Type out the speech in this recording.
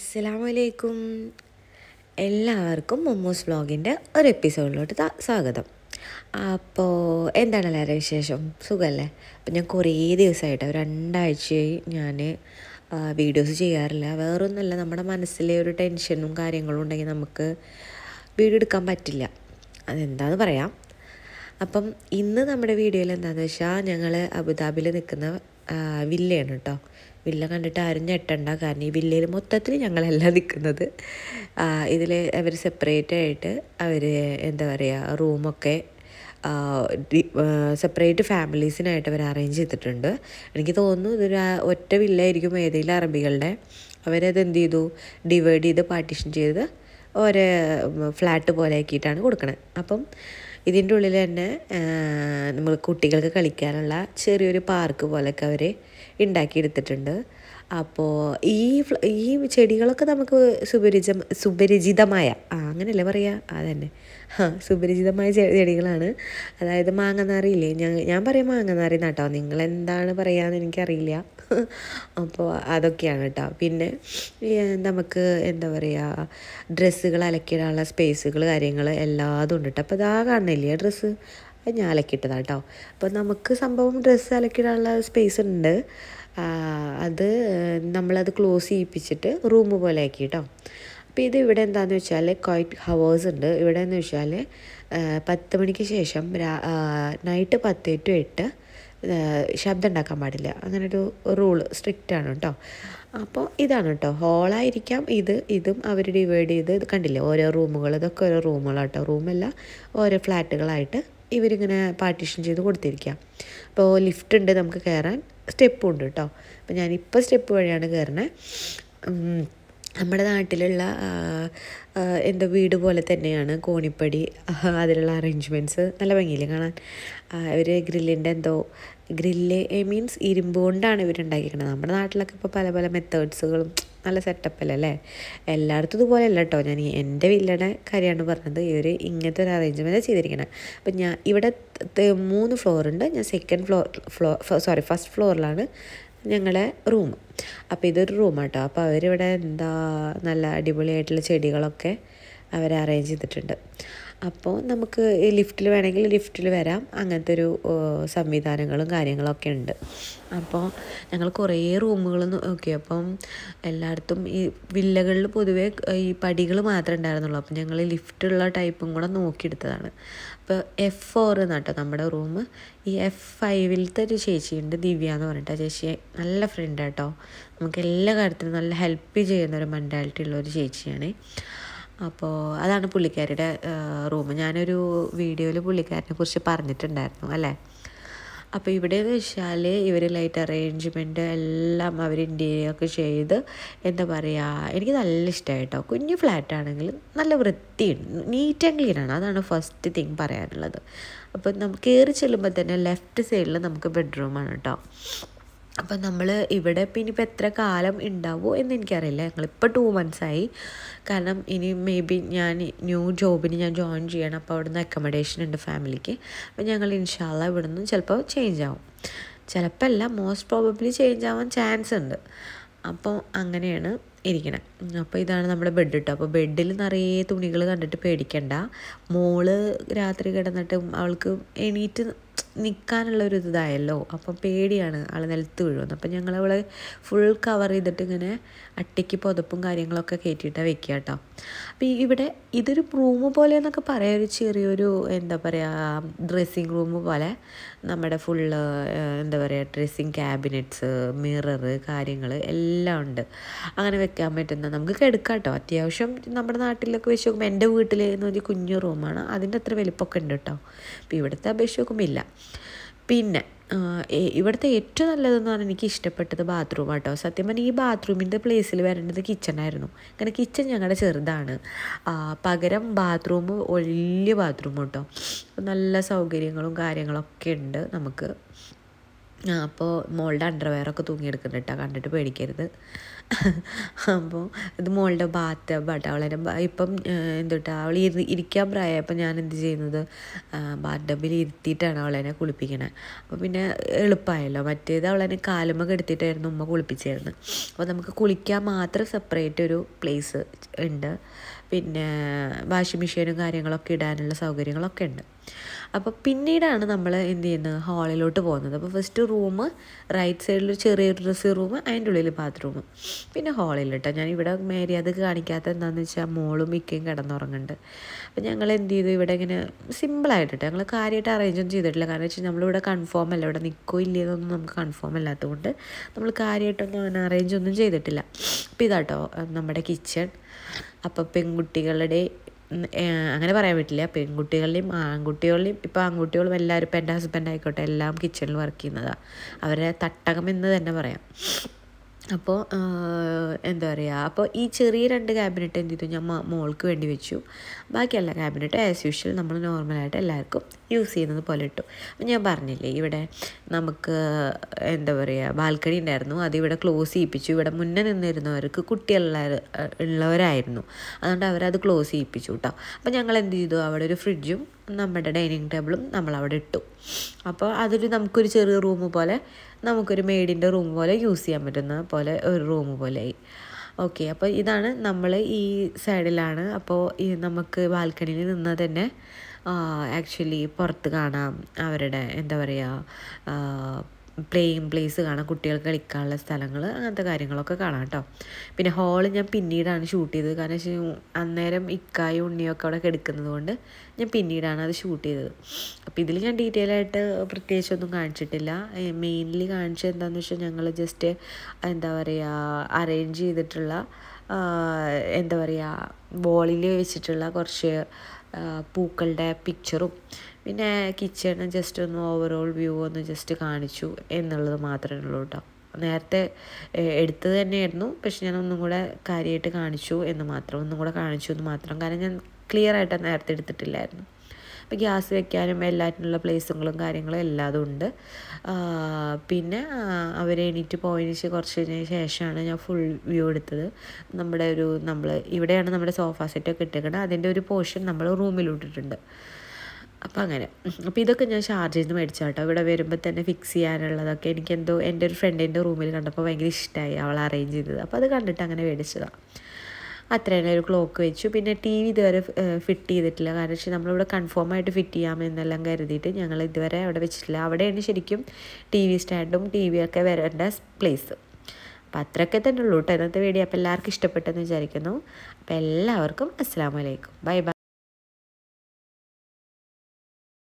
അസ്സലാമലൈക്കും എല്ലാവർക്കും മൊമ്മൂസ് വ്ളോഗിൻ്റെ ഒരു എപ്പിസോഡിലോട്ട് ത- സ്വാഗതം അപ്പോൾ എന്താണ് എല്ലാവരുടെ വിശേഷം സുഖമല്ലേ അപ്പം ഞാൻ കുറേ ദിവസമായിട്ട് ഒരു രണ്ടാഴ്ചയായി ഞാൻ വീഡിയോസ് ചെയ്യാറില്ല വേറൊന്നുമല്ല നമ്മുടെ മനസ്സിലെ ഒരു ടെൻഷനും കാര്യങ്ങളും ഉണ്ടെങ്കിൽ നമുക്ക് വീഡിയോ എടുക്കാൻ പറ്റില്ല അതെന്താന്ന് പറയാം അപ്പം ഇന്ന് നമ്മുടെ വീഡിയോയിൽ എന്താണെന്ന് വെച്ചാൽ ഞങ്ങൾ അബുദാബിയിൽ നിൽക്കുന്ന ആ, വില്ലയാണ് കേട്ടോ വില്ല കണ്ടിട്ട് ആരും ഞെട്ടണ്ട കാരണം ഈ വില്ലയിൽ മൊത്തത്തിൽ ഞങ്ങളല്ല നിൽക്കുന്നത് ഇതിൽ അവർ സെപ്പറേറ്റ് ആയിട്ട് അവർ എന്താ പറയുക റൂമൊക്കെ സെപ്പറേറ്റ് ഫാമിലീസിനായിട്ട് അവർ അറേഞ്ച് ചെയ്തിട്ടുണ്ട് എനിക്ക് തോന്നുന്നു ഇതൊരു ആ ഒറ്റ വില്ലായിരിക്കും ഏതെങ്കിലും അറബികളുടെ അവരത് എന്ത് ചെയ്തു ഡിവൈഡ് ചെയ്ത് പാർട്ടീഷൻ ചെയ്ത് ഓരോ ഫ്ലാറ്റ് പോലെ ആക്കിയിട്ടാണ് കൊടുക്കണത് അപ്പം ഇതിൻ്റെ ഉള്ളിൽ തന്നെ നമ്മൾ കുട്ടികൾക്ക് കളിക്കാനുള്ള ചെറിയൊരു പാർക്ക് പോലെയൊക്കെ അവർ ഉണ്ടാക്കിയെടുത്തിട്ടുണ്ട് അപ്പോൾ ഈ ഫ്ല- ഈ ചെടികളൊക്കെ നമുക്ക് സുപരിചിത സുപരിചിതമായ ആ അങ്ങനെയല്ലേ പറയുക അതന്നെ ആ സുപരിചിതമായ ചെ- ചെടികളാണ് അതായത് മാങ്ങനാറിയില്ലേ ഞാൻ ഞാൻ പറയും മാങ്ങനാറി നട്ടോ നിങ്ങൾ എന്താണ് പറയാന്ന് എനിക്കറിയില്ല അപ്പോൾ അതൊക്കെയാണ് കേട്ടോ പിന്നെ ഈ നമുക്ക് എന്താ പറയുക ഡ്രസ്സുകൾ അലക്കിയിടാനുള്ള സ്പേസുകൾ കാര്യങ്ങൾ എല്ലാതും ഉണ്ട് കേട്ടോ അപ്പോൾ ഇതാ കാണുന്നില്ലേ ഡ്രസ്സ് അത് ഞാൻ അലക്കിയിട്ടതാണ് കേട്ടോ അപ്പോൾ നമുക്ക് സംഭവം ഡ്രസ്സ് അലക്കിയിടാനുള്ള സ്പേസ് ഉണ്ട് ആ, അത് നമ്മളത് ക്ലോസ് ചെയ്യിപ്പിച്ചിട്ട് റൂം പോലെ ആക്കി കേട്ടോ അപ്പോൾ ഇത് ഇവിടെ എന്താണെന്ന് വെച്ചാൽ ക്വൈറ്റ് ഹവേഴ്സ് ഉണ്ട് ഇവിടെ എന്ന് വെച്ചാൽ പത്ത് മണിക്ക് ശേഷം രാ നൈറ്റ് പത്ത് ടു എട്ട് ആ, ശബ്ദം ഉണ്ടാക്കാൻ പാടില്ല അങ്ങനെ ഒരു റൂള് സ്ട്രിക്റ്റ് ആണ് കേട്ടോ അപ്പോൾ ഇതാണ് കേട്ടോ ഹോളായിരിക്കാം ഇത് ഇതും അവർ ഡിവൈഡ് ചെയ്ത് ഇത് കണ്ടില്ലേ ഓരോ റൂമുകൾ ഇതൊക്കെ ഓരോ റൂമുകളാട്ടോ റൂമല്ല ഓരോ ഫ്ലാറ്റുകളായിട്ട് ഇവരിങ്ങനെ പാർട്ടീഷൻ ചെയ്ത് കൊടുത്തിരിക്കാം അപ്പോൾ ലിഫ്റ്റ് ഉണ്ട് നമുക്ക് കയറാൻ സ്റ്റെപ്പും ഉണ്ട് കേട്ടോ അപ്പോൾ ഞാനിപ്പോൾ സ്റ്റെപ്പ് വഴിയാണ് കയറണേ ഉം, നമ്മുടെ നാട്ടിലുള്ള ആ, ആ, എന്താ വീട് പോലെ തന്നെയാണ് കോണിപ്പടി ആ, അതിലുള്ള അറേഞ്ച്മെൻറ്റ്സ് നല്ല ഭംഗിയില്ലേ കാണാൻ ഇവർ ഗ്രില്ലിൻ്റെ എന്തോ ഗ്രില്ല് മീൻസ് ഇരുമ്പ് കൊണ്ടാണ് ഇവരുണ്ടാക്കിയിരിക്കുന്നത് നമ്മുടെ നാട്ടിലൊക്കെ ഇപ്പോൾ പല പല മെത്തേഡ്സുകളും നല്ല സെറ്റപ്പല്ലേ അല്ലേ എല്ലായിടത്തും ഇതുപോലെ അല്ല കേട്ടോ ഞാൻ ഈ എൻ്റെ വില്ലയുടെ കാര്യമാണ് പറഞ്ഞത് ഇവർ ഇങ്ങനത്തെ ഒരു അറേഞ്ച്മെൻറ്റ് ചെയ്തിരിക്കുന്നത് അപ്പം ഞാൻ ഇവിടെ ത- മൂന്ന് ഫ്ലോർ ഉണ്ട് ഞാൻ second floor floor sorry first ഫ്ലോറിലാണ് ഞങ്ങളുടെ റൂം അപ്പോൾ ഇതൊരു റൂമാട്ടോ അപ്പോൾ അവരിവിടെ എന്താ നല്ല അടിപൊളിയായിട്ടുള്ള ചെടികളൊക്കെ അവർ അറേഞ്ച് ചെയ്തിട്ടുണ്ട് അപ്പോൾ നമുക്ക് ഈ ലിഫ്റ്റിൽ വേണമെങ്കിൽ ലിഫ്റ്റിൽ വരാം അങ്ങനത്തെ ഒരു ഏ, സംവിധാനങ്ങളും കാര്യങ്ങളൊക്കെ ഉണ്ട് അപ്പോൾ ഞങ്ങൾ കുറേ റൂമുകൾ നോക്കി അപ്പം എല്ലായിടത്തും ഈ വില്ലകളിൽ പൊതുവേ ഈ പടികൾ മാത്രമേ ഉണ്ടായിരുന്നുള്ളൂ അപ്പം ഞങ്ങൾ ലിഫ്റ്റുള്ള ടൈപ്പും കൂടെ നോക്കിയെടുത്തതാണ് അപ്പോൾ എഫ് ഫോർ എന്നാട്ടോ നമ്മുടെ റൂം ഈ എഫ് ഫൈവിലത്തെ ഒരു ചേച്ചിയുണ്ട് ദിവ്യ എന്ന് പറഞ്ഞിട്ട് ആ ചേച്ചി നല്ല ഫ്രണ്ട് കേട്ടോ നമുക്ക് എല്ലാ കാര്യത്തിനും നല്ല ഹെൽപ്പ് ചെയ്യുന്ന ഒരു മെൻറ്റാലിറ്റി ഉള്ള ഒരു ചേച്ചിയാണ് അപ്പോൾ അതാണ് പുള്ളിക്കാരിയുടെ റൂം ഞാനൊരു വീഡിയോയിൽ പുള്ളിക്കാരനെ കുറിച്ച് പറഞ്ഞിട്ടുണ്ടായിരുന്നു അല്ലേ അപ്പോൾ ഇവിടെ എന്ന് വെച്ചാൽ ഇവർ ലൈറ്റ് അറേഞ്ച്മെൻറ്റ് എല്ലാം അവർ ഒക്കെ ചെയ്ത് എന്താ പറയുക എനിക്ക് നല്ല ഇഷ്ടമായി കേട്ടോ കുഞ്ഞു ഫ്ലാറ്റ് ആണെങ്കിൽ നല്ല വൃത്തിയുണ്ട് നീറ്റ് ആൻഡ് ക്ലീൻ ആണ് അതാണ് ഫസ്റ്റ് തിങ് പറയാനുള്ളത് അപ്പോൾ നമുക്ക് കയറി ചെല്ലുമ്പോൾ തന്നെ ലെഫ്റ്റ് സൈഡിൽ നമുക്ക് ബെഡ്റൂമാണ് കേട്ടോ അപ്പം നമ്മൾ ഇവിടെ ഇപ്പം ഇനിയിപ്പോൾ എത്ര കാലം ഉണ്ടാവുമോ എന്ന് എനിക്കറിയില്ല ഞങ്ങളിപ്പോൾ ടു ആയി കാരണം ഇനി മേ ബി ഞാൻ ന്യൂ ജോബിന് ഞാൻ ജോയിൻ ചെയ്യണം അപ്പോൾ അവിടുന്ന് അക്കോമഡേഷൻ ഉണ്ട് ഫാമിലിക്ക് അപ്പോൾ ഞങ്ങൾ ഇൻഷാല്ല ഇവിടെ നിന്ന് ചിലപ്പോൾ ചേഞ്ച് ആവും ചിലപ്പോൾ അല്ല മോസ്റ്റ് പ്രോബബ്ലി ചേഞ്ച് ആവാൻ ചാൻസ് ഉണ്ട് അപ്പോൾ അങ്ങനെയാണ് ഇരിക്കണേ അപ്പോൾ ഇതാണ് നമ്മുടെ ബെഡ് കേട്ടോ അപ്പോൾ ബെഡിൽ നിറയെ തുണികൾ കണ്ടിട്ട് പേടിക്കണ്ട മോള് രാത്രി കിടന്നിട്ട് അവൾക്ക് എണീറ്റ് നിൽക്കാനുള്ള ഒരു ഇതായല്ലോ അപ്പം പേടിയാണ് ആൾ നിലത്ത് വീഴുമെന്ന് അപ്പം ഞങ്ങൾ അവളെ ഫുൾ കവർ ചെയ്തിട്ട് ഇങ്ങനെ അട്ടിക്ക് പുതപ്പും കാര്യങ്ങളൊക്കെ കയറ്റിയിട്ടാണ് വെക്കുക കേട്ടോ അപ്പം ഈ ഇവിടെ ഇതൊരു റൂം പോലെ എന്നൊക്കെ പറയാം ഒരു ചെറിയൊരു എന്താ പറയുക ഡ്രസ്സിങ് റൂം പോലെ നമ്മുടെ ഫുള്ള് എന്താ പറയുക ഡ്രസ്സിങ് ക്യാബിനറ്റ്സ് മിറർ കാര്യങ്ങൾ എല്ലാം ഉണ്ട് അങ്ങനെ വെക്കാൻ പറ്റുന്ന നമുക്ക് കിടക്കാം കേട്ടോ അത്യാവശ്യം നമ്മുടെ നാട്ടിലൊക്കെ വെച്ച് നോക്കുമ്പോൾ എൻ്റെ വീട്ടിൽ എന്ന് പറഞ്ഞാൽ കുഞ്ഞു റൂമാണ് അതിൻ്റെ അത്ര വലിപ്പമൊക്കെ ഉണ്ട് കേട്ടോ അപ്പോൾ ഇവിടുത്തെ അപേക്ഷിച്ച് നോക്കുമ്പോൾ ഇല്ല പിന്നെ ആ, ഏ- ഇവിടുത്തെ ഏറ്റവും നല്ലതെന്ന് പറഞ്ഞാൽ എനിക്ക് ഇഷ്ടപ്പെട്ടത് ബാത്റൂം കേട്ടോ സത്യം പറഞ്ഞാൽ ഈ ബാത്റൂമിൻ്റെ പ്ലേസിൽ വരേണ്ടത് കിച്ചണായിരുന്നു കാരണം കിച്ചൺ ഞങ്ങളുടെ ചെറുതാണ് ആ, പകരം ബാത്റൂം വലിയ ബാത്റൂം കേട്ടോ നല്ല സൗകര്യങ്ങളും കാര്യങ്ങളൊക്കെ ഉണ്ട് നമുക്ക് ആ അപ്പോൾ മോളുടെ അണ്ടർവെയറൊക്കെ തൂങ്ങിയെടുക്കുന്നുണ്ട് കേട്ടോ കണ്ടിട്ട് പേടിക്കരുത് അപ്പോൾ ഇത് മോളുടെ ബാത്ത് ബട്ട് അവളെ ഇപ്പം എന്തുട്ടാ അവൾ ഇരി ഇരിക്കാൻ പ്രായമായപ്പോൾ ഞാൻ എന്ത് ചെയ്യുന്നത് ബാത്ത് ഡബിൽ ഇരുത്തിയിട്ടാണ് അവളെന്നെ കുളിപ്പിക്കണേ അപ്പോൾ പിന്നെ എളുപ്പമായല്ലോ മറ്റേത് അവളെന്നെ കാലുമ്മ കെടുത്തിട്ടായിരുന്നു ഉമ്മ കുളിപ്പിച്ചായിരുന്നു അപ്പോൾ നമുക്ക് കുളിക്കാൻ മാത്രം സെപ്പറേറ്റ് ഒരു പ്ലേസ് ഉണ്ട് പിന്നെ വാഷിംഗ് മെഷീനും കാര്യങ്ങളൊക്കെ ഇടാനുള്ള സൗകര്യങ്ങളൊക്കെ ഉണ്ട് അപ്പോൾ പിന്നീടാണ് നമ്മൾ എന്ത് ചെയ്യുന്നത് ഹാളിലോട്ട് പോകുന്നത് അപ്പോൾ ഫസ്റ്റ് റൂം റൈറ്റ് സൈഡിൽ ചെറിയൊരു ഡ്രസ്സിംഗ് റൂം അതിൻ്റെ ഉള്ളിൽ ബാത്റൂം പിന്നെ ഹാളിൽ കേട്ടോ ഞാൻ ഇവിടെ മേരിയത് കാണിക്കാത്ത എന്താണെന്ന് വെച്ചാൽ മോളും മിക്കയും കിടന്നുറങ്ങുന്നുണ്ട് അപ്പോൾ ഞങ്ങൾ എന്ത് ചെയ്തു ഇവിടെ ഇങ്ങനെ സിമ്പിളായിട്ട് കേട്ടോ ഞങ്ങൾ കാര്യമായിട്ട് അറേഞ്ചൊന്നും ചെയ്തിട്ടില്ല കാരണം വെച്ചാൽ നമ്മളിവിടെ കൺഫേം അല്ല ഇവിടെ നിൽക്കോ ഇല്ലയെന്നൊന്നും നമുക്ക് കൺഫേം അല്ലാത്തതുകൊണ്ട് നമ്മൾ കാര്യമായിട്ടൊന്നും അങ്ങനെ അറേഞ്ച് ഒന്നും ചെയ്തിട്ടില്ല അപ്പോൾ ഇതാട്ടോ നമ്മുടെ കിച്ചൺ അപ്പോൾ പെൺകുട്ടികളുടെ അങ്ങനെ പറയാൻ പറ്റില്ല പെൺകുട്ടികളുടെയും ആൺകുട്ടികളുടെയും ഇപ്പോൾ ആൺകുട്ടികളും എല്ലാവരും ഇപ്പം എൻ്റെ ഹസ്ബൻഡ് ആയിക്കോട്ടെ എല്ലാം കിച്ചണിൽ വർക്ക് ചെയ്യുന്നതാണ് അവരെ തട്ടകം എന്ന് തന്നെ പറയാം അപ്പോൾ എന്താ പറയുക അപ്പോൾ ഈ ചെറിയ രണ്ട് ക്യാബിനറ്റ് എന്ത് ചെയ്തു ഞാൻ മോൾക്ക് വേണ്ടി വെച്ചു ബാക്കി എല്ലാ ക്യാബിനറ്റ് ആസ് യൂഷ്വൽ നമ്മൾ നോർമലായിട്ട് എല്ലാവർക്കും യൂസ് ചെയ്യുന്നത് പോലെ ഇട്ടു അപ്പം ഞാൻ പറഞ്ഞില്ലേ ഇവിടെ നമുക്ക് എന്താ പറയുക ബാൽക്കണി ഉണ്ടായിരുന്നു അത് ഇവിടെ ക്ലോസ് ചെയ്യിപ്പിച്ചു ഇവിടെ മുന്നേ നിന്നിരുന്നവർക്ക് കുട്ടികളുള്ള ഉള്ളവരായിരുന്നു അതുകൊണ്ട് അവരത് ക്ലോസ് ചെയ്യിപ്പിച്ചു കേട്ടോ അപ്പോൾ ഞങ്ങൾ എന്ത് ചെയ്തു അവിടെ ഒരു ഫ്രിഡ്ജും നമ്മുടെ ഡൈനിങ് ടേബിളും നമ്മൾ അവിടെ ഇട്ടു അപ്പോൾ അതൊരു നമുക്കൊരു ചെറിയ റൂം പോലെ നമുക്കൊരു മെയ്ഡിൻ്റെ റൂം പോലെ യൂസ് ചെയ്യാൻ പറ്റുന്ന പോലെ ഒരു റൂം പോലെയായി ഓക്കെ അപ്പോൾ ഇതാണ് നമ്മൾ ഈ സൈഡിലാണ് അപ്പോൾ ഈ നമുക്ക് ബാൽക്കണിയിൽ നിന്നാൽ തന്നെ ആക്ച്വലി പുറത്ത് കാണാം അവരുടെ എന്താ പറയുക പ്ലേയിങ് പ്ലേസ് കാണാം കുട്ടികൾക്ക് കളിക്കാനുള്ള സ്ഥലങ്ങൾ അങ്ങനത്തെ കാര്യങ്ങളൊക്കെ കാണാം കേട്ടോ പിന്നെ ഹാള് ഞാൻ പിന്നീടാണ് ഷൂട്ട് ചെയ്തത് കാരണം വെച്ചാൽ അന്നേരം ഇക്കായും ഉണ്ണിയൊക്കെ അവിടെ കിടക്കുന്നത് കൊണ്ട് ഞാൻ പിന്നീടാണ് അത് ഷൂട്ട് ചെയ്തത് അപ്പോൾ ഇതിൽ ഞാൻ ഡീറ്റെയിൽ ആയിട്ട് പ്രത്യേകിച്ചൊന്നും കാണിച്ചിട്ടില്ല മെയിൻലി കാണിച്ചത് എന്താണെന്ന് വെച്ചാൽ ഞങ്ങൾ ജസ്റ്റ് എന്താ പറയുക അറേഞ്ച് ചെയ്തിട്ടുള്ള എന്താ പറയുക വോളിൽ വെച്ചിട്ടുള്ള കുറച്ച് പൂക്കളുടെ പിക്ചറും പിന്നെ കിച്ചണ് ജസ്റ്റ് ഒന്ന് ഓവറോൾ വ്യൂ ഒന്ന് ജസ്റ്റ് കാണിച്ചു എന്നുള്ളത് മാത്രമേ ഉള്ളൂ കേട്ടോ നേരത്തെ എടുത്തത് തന്നെയായിരുന്നു പക്ഷെ ഞാൻ ഒന്നും കൂടെ കാര്യമായിട്ട് കാണിച്ചു എന്ന് മാത്രം ഒന്നും കൂടെ കാണിച്ചു എന്ന് മാത്രം കാരണം ഞാൻ ക്ലിയർ ആയിട്ട് നേരത്തെ എടുത്തിട്ടില്ലായിരുന്നു അപ്പോൾ ഗ്യാസ് വെക്കാനും എല്ലാറ്റിനുള്ള പ്ലേസുകളും കാര്യങ്ങളും എല്ലാതും ഉണ്ട് പിന്നെ അവർ എണീറ്റ് പോയതിന് കുറച്ച് കഴിഞ്ഞ ശേഷമാണ് ഞാൻ ഫുൾ വ്യൂ എടുത്തത് നമ്മുടെ ഒരു നമ്മൾ ഇവിടെയാണ് നമ്മുടെ സോഫ സെറ്റൊക്കെ ഇട്ടേക്കുന്നത് അതിൻ്റെ ഒരു പോർഷൻ നമ്മൾ റൂമിലിട്ടിട്ടുണ്ട് അപ്പോൾ അങ്ങനെ അപ്പോൾ ഇതൊക്കെ ഞാൻ ഷാർജയിൽ നിന്ന് മേടിച്ച കേട്ടോ ഇവിടെ വരുമ്പോൾ തന്നെ ഫിക്സ് ചെയ്യാനുള്ളതൊക്കെ എനിക്കെന്തോ എൻ്റെ ഒരു ഫ്രണ്ടിൻ്റെ റൂമിൽ കണ്ടപ്പോൾ ഭയങ്കര ഇഷ്ടമായി അവൾ അറേഞ്ച് ചെയ്തത് അപ്പോൾ അത് കണ്ടിട്ട് അങ്ങനെ മേടിച്ചതാണ് അത്ര തന്നെ ഒരു ക്ലോക്ക് വെച്ചു പിന്നെ ടി വി ഇതുവരെ ഫിറ്റ് ചെയ്തിട്ടില്ല കാരണം വെച്ചാൽ നമ്മളിവിടെ കൺഫേം ആയിട്ട് ഫിറ്റ് ചെയ്യാമെന്നെല്ലാം കരുതിയിട്ട് ഞങ്ങൾ ഇതുവരെ അവിടെ വെച്ചിട്ടില്ല അവിടെയാണ് ശരിക്കും ടി വി സ്റ്റാൻഡും ടി വിയൊക്കെ വരേണ്ട പ്ലേസ് അപ്പം അത്രയൊക്കെ തന്നെ ഉള്ളൂ കേട്ടോ ഇന്നത്തെ വീഡിയോ അപ്പോൾ എല്ലാവർക്കും ഇഷ്ടപ്പെട്ടെന്ന് വിചാരിക്കുന്നു അപ്പോൾ എല്ലാവർക്കും അസ്സാം വലൈക്കും ബൈ ബൈ